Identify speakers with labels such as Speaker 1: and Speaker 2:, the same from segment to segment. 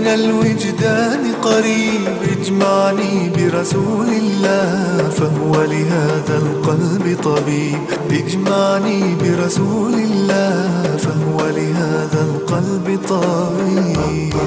Speaker 1: من الوجدان قريب اجمعني برسول الله فهو لهذا القلب طبيب اجمعني برسول الله فهو لهذا القلب طبيب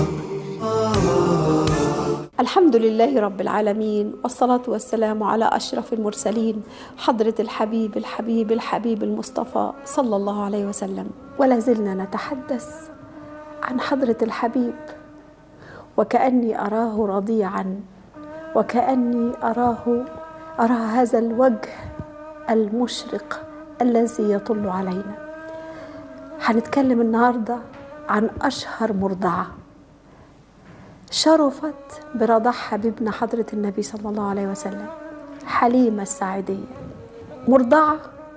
Speaker 2: الحمد لله رب العالمين والصلاة والسلام على أشرف المرسلين حضرة الحبيب الحبيب الحبيب المصطفى صلى الله عليه وسلم ولا زلنا نتحدث عن حضرة الحبيب وكأني أراه رضيعا وكأني أراه أرى هذا الوجه المشرق الذي يطل علينا هنتكلم النهارده عن أشهر مرضعة شرفت برضعها بابن حضرة النبي صلى الله عليه وسلم حليمة الساعدية مرضعة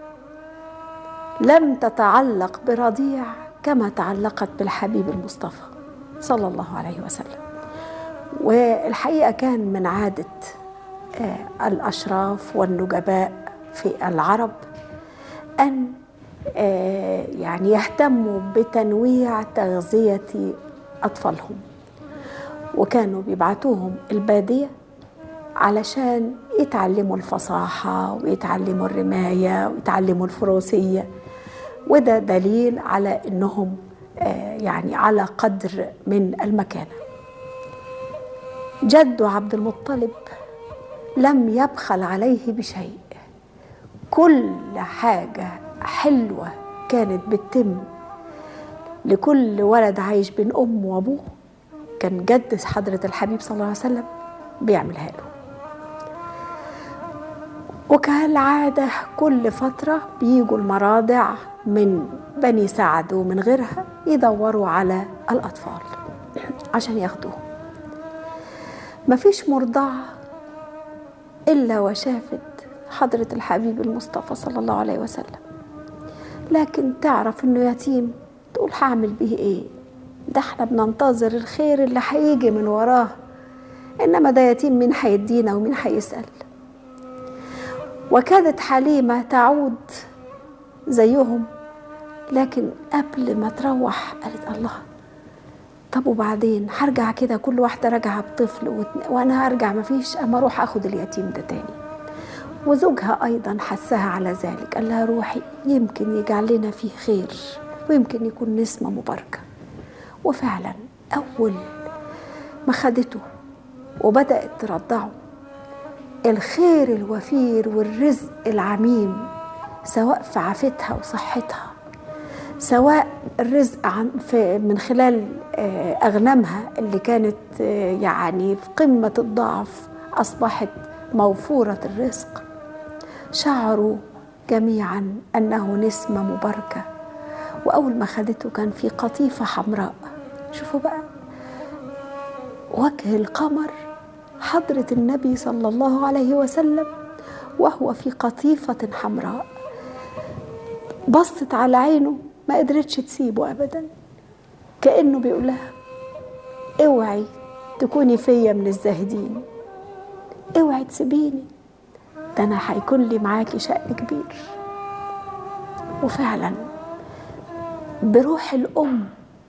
Speaker 2: لم تتعلق برضيع كما تعلقت بالحبيب المصطفى صلى الله عليه وسلم والحقيقة كان من عادة آه، الأشراف والنجباء في العرب أن آه، يعني يهتموا بتنويع تغذية أطفالهم وكانوا بيبعتوهم البادية علشان يتعلموا الفصاحة ويتعلموا الرماية ويتعلموا الفروسية وده دليل على انهم آه، يعني على قدر من المكانة جده عبد المطلب لم يبخل عليه بشيء كل حاجة حلوة كانت بتتم لكل ولد عايش بين أمه وأبوه كان جد حضرة الحبيب صلى الله عليه وسلم بيعملها له وكالعادة كل فترة بيجوا المراضع من بني سعد ومن غيرها يدوروا على الأطفال عشان ياخدوهم مفيش مرضعة إلا وشافت حضرة الحبيب المصطفى صلى الله عليه وسلم لكن تعرف إنه يتيم تقول هعمل بيه إيه ده احنا بننتظر الخير اللي هيجي من وراه إنما ده يتيم مين هيدينا ومين هيسأل وكادت حليمة تعود زيهم لكن قبل ما تروح قالت الله طب وبعدين هرجع كده كل واحدة راجعة بطفل وت- وأنا هرجع مفيش أما أروح أخد اليتيم ده تاني وزوجها أيضا حسها على ذلك قال لها روحي يمكن يجعل لنا فيه خير ويمكن يكون نسمة مباركة وفعلا أول ما خدته وبدأت ترضعه الخير الوفير والرزق العميم سواء في عافتها وصحتها سواء الرزق عن في من خلال آه، أغنامها اللي كانت آه، يعني في قمة الضعف أصبحت موفورة الرزق شعروا جميعا أنه نسمة مباركة وأول ما خدته كان في قطيفة حمراء شوفوا بقى وجه القمر حضرة النبي صلى الله عليه وسلم وهو في قطيفة حمراء بصت على عينه ما قدرتش تسيبه أبدا كأنه بيقول لها اوعي تكوني فيا من الزاهدين اوعي تسيبيني ده انا هيكون لي معاكي شأن كبير وفعلا بروح الأم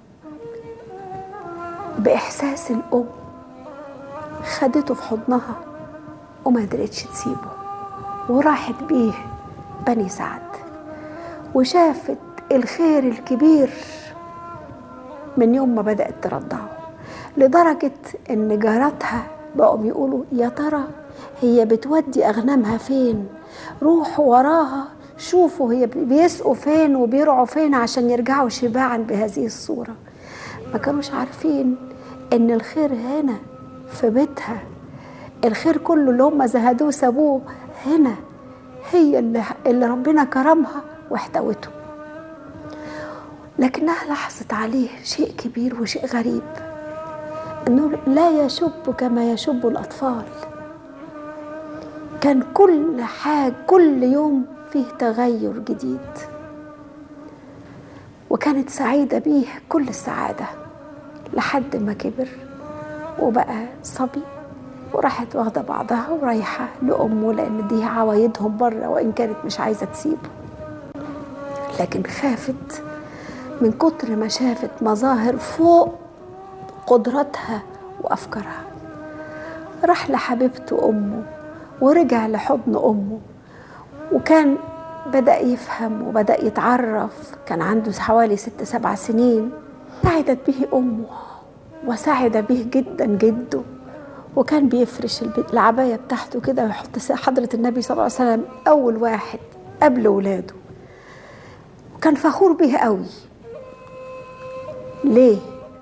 Speaker 2: بإحساس الأم خدته في حضنها وما قدرتش تسيبه وراحت بيه بني سعد وشافت الخير الكبير من يوم ما بدأت ترضعه لدرجة إن جاراتها بقوا يقولوا يا ترى هي بتودي أغنامها فين روحوا وراها شوفوا هي بيسقوا فين وبيرعوا فين عشان يرجعوا شباعا بهذه الصورة ما كانوش عارفين إن الخير هنا في بيتها الخير كله اللي هم زهدوه سابوه هنا هي اللي, اللي ربنا كرمها واحتوته لكنها لاحظت عليه شيء كبير وشيء غريب انه لا يشب كما يشب الاطفال كان كل حاجه كل يوم فيه تغير جديد وكانت سعيده بيه كل السعاده لحد ما كبر وبقى صبي وراحت واخده بعضها ورايحه لامه لان دي عوايدهم بره وان كانت مش عايزه تسيبه لكن خافت من كتر ما شافت مظاهر فوق قدراتها وأفكارها راح لحبيبته أمه ورجع لحضن أمه وكان بدأ يفهم وبدأ يتعرف كان عنده حوالي ست سبع سنين سعدت به أمه وسعد به جدا جده وكان بيفرش العباية بتاعته كده ويحط حضرة النبي صلى الله عليه وسلم أول واحد قبل ولاده وكان فخور به قوي ليه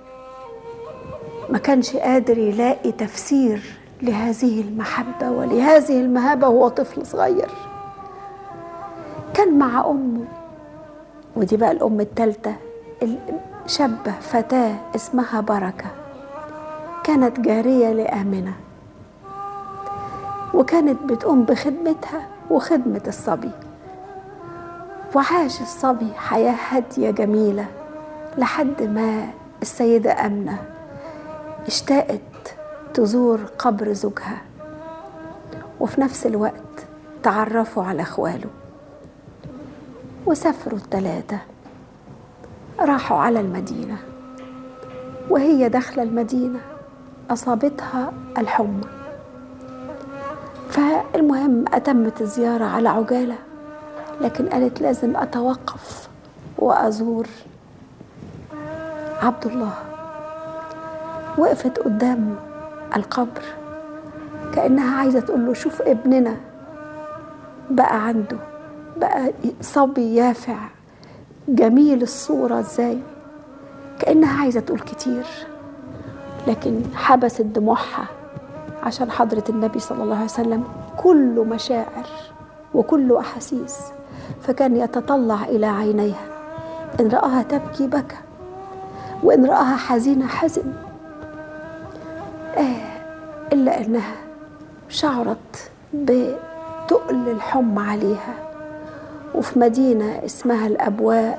Speaker 2: ما كانش قادر يلاقي تفسير لهذه المحبة ولهذه المهابة وهو طفل صغير كان مع أمه ودي بقى الأم التالتة شابة فتاة اسمها بركة كانت جارية لآمنة وكانت بتقوم بخدمتها وخدمة الصبي وعاش الصبي حياة هادية جميلة لحد ما السيدة أمنة اشتاقت تزور قبر زوجها وفي نفس الوقت تعرفوا على اخواله وسافروا الثلاثه راحوا على المدينه وهي داخله المدينه اصابتها الحمى فالمهم اتمت الزياره على عجاله لكن قالت لازم اتوقف وازور عبد الله وقفت قدام القبر كأنها عايزة تقول له شوف ابننا بقى عنده بقى صبي يافع جميل الصورة ازاي كأنها عايزة تقول كتير لكن حبست دموعها عشان حضرة النبي صلى الله عليه وسلم كله مشاعر وكله أحاسيس فكان يتطلع إلى عينيها إن رآها تبكي بكى وإن رآها حزينة حزن آه إلا أنها شعرت بتقل الحمى عليها وفي مدينة اسمها الأبواء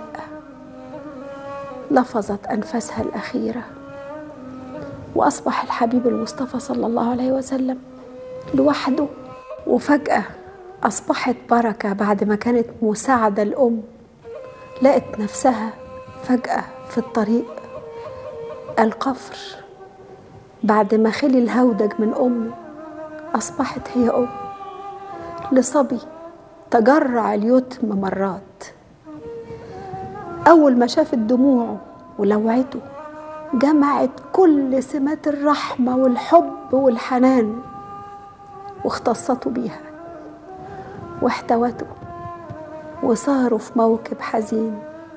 Speaker 2: لفظت أنفاسها الأخيرة وأصبح الحبيب المصطفى صلى الله عليه وسلم لوحده وفجأة أصبحت بركة بعد ما كانت مساعدة الأم لقت نفسها فجأة في الطريق القفر بعد ما خلي الهودج من أمه أصبحت هي أم لصبي تجرع اليتم مرات أول ما شافت دموعه ولوعته جمعت كل سمات الرحمة والحب والحنان واختصته بيها واحتوته وصاروا في موكب حزين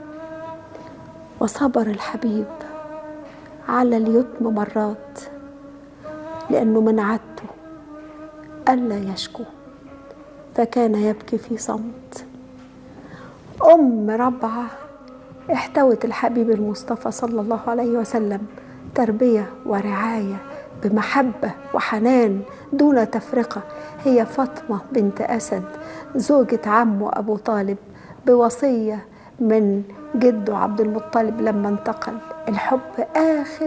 Speaker 2: وصبر الحبيب على اليتم مرات لأنه من عادته ألا يشكو فكان يبكي في صمت أم ربعة احتوت الحبيب المصطفى صلى الله عليه وسلم تربية ورعاية بمحبة وحنان دون تفرقة هي فاطمة بنت أسد زوجة عمه أبو طالب بوصية من جده عبد المطلب لما انتقل الحب آخر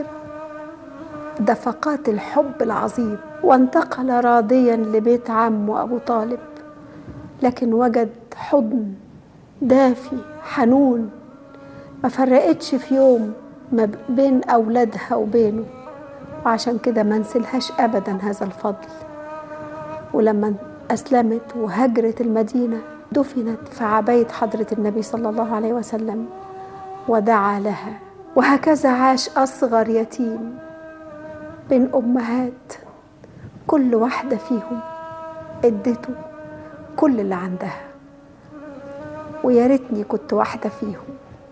Speaker 2: دفقات الحب العظيم وانتقل راضيا لبيت عمه أبو طالب لكن وجد حضن دافي حنون ما فرقتش في يوم ما بين أولادها وبينه وعشان كده ما نسلهاش أبدا هذا الفضل ولما أسلمت وهجرت المدينة دفنت في عباية حضرة النبي صلى الله عليه وسلم ودعا لها وهكذا عاش أصغر يتيم بين أمهات كل واحدة فيهم ادته كل اللي عندها ويا ريتني كنت واحدة فيهم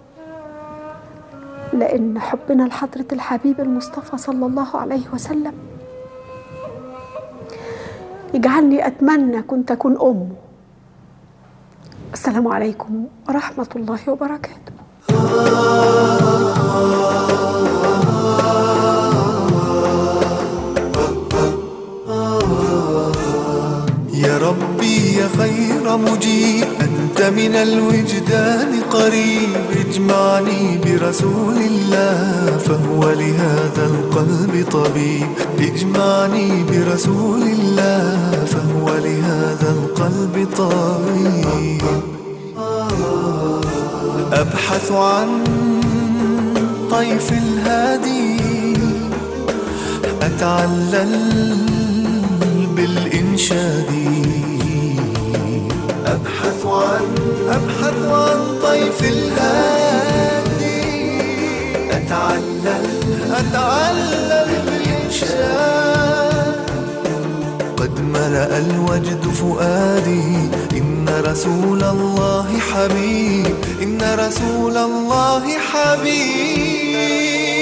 Speaker 2: لأن حبنا لحضرة الحبيب المصطفى صلى الله عليه وسلم يجعلني أتمنى كنت أكون أمه السلام عليكم ورحمة الله وبركاته
Speaker 1: يا ربي يا خير مجيب أنت من الوجدان قريب اجمعني برسول الله فهو لهذا القلب طبيب اجمعني برسول الله فهو لهذا القلب طبيب أبحث عن طيف الهادي أتعلل بالإنشاد أبحث عن أبحث عن طيف الهادي أتعلل أتعلل بالإنشاد قد ملأ الوجد فؤادي إن رسول الله حبيب إن رسول الله حبيب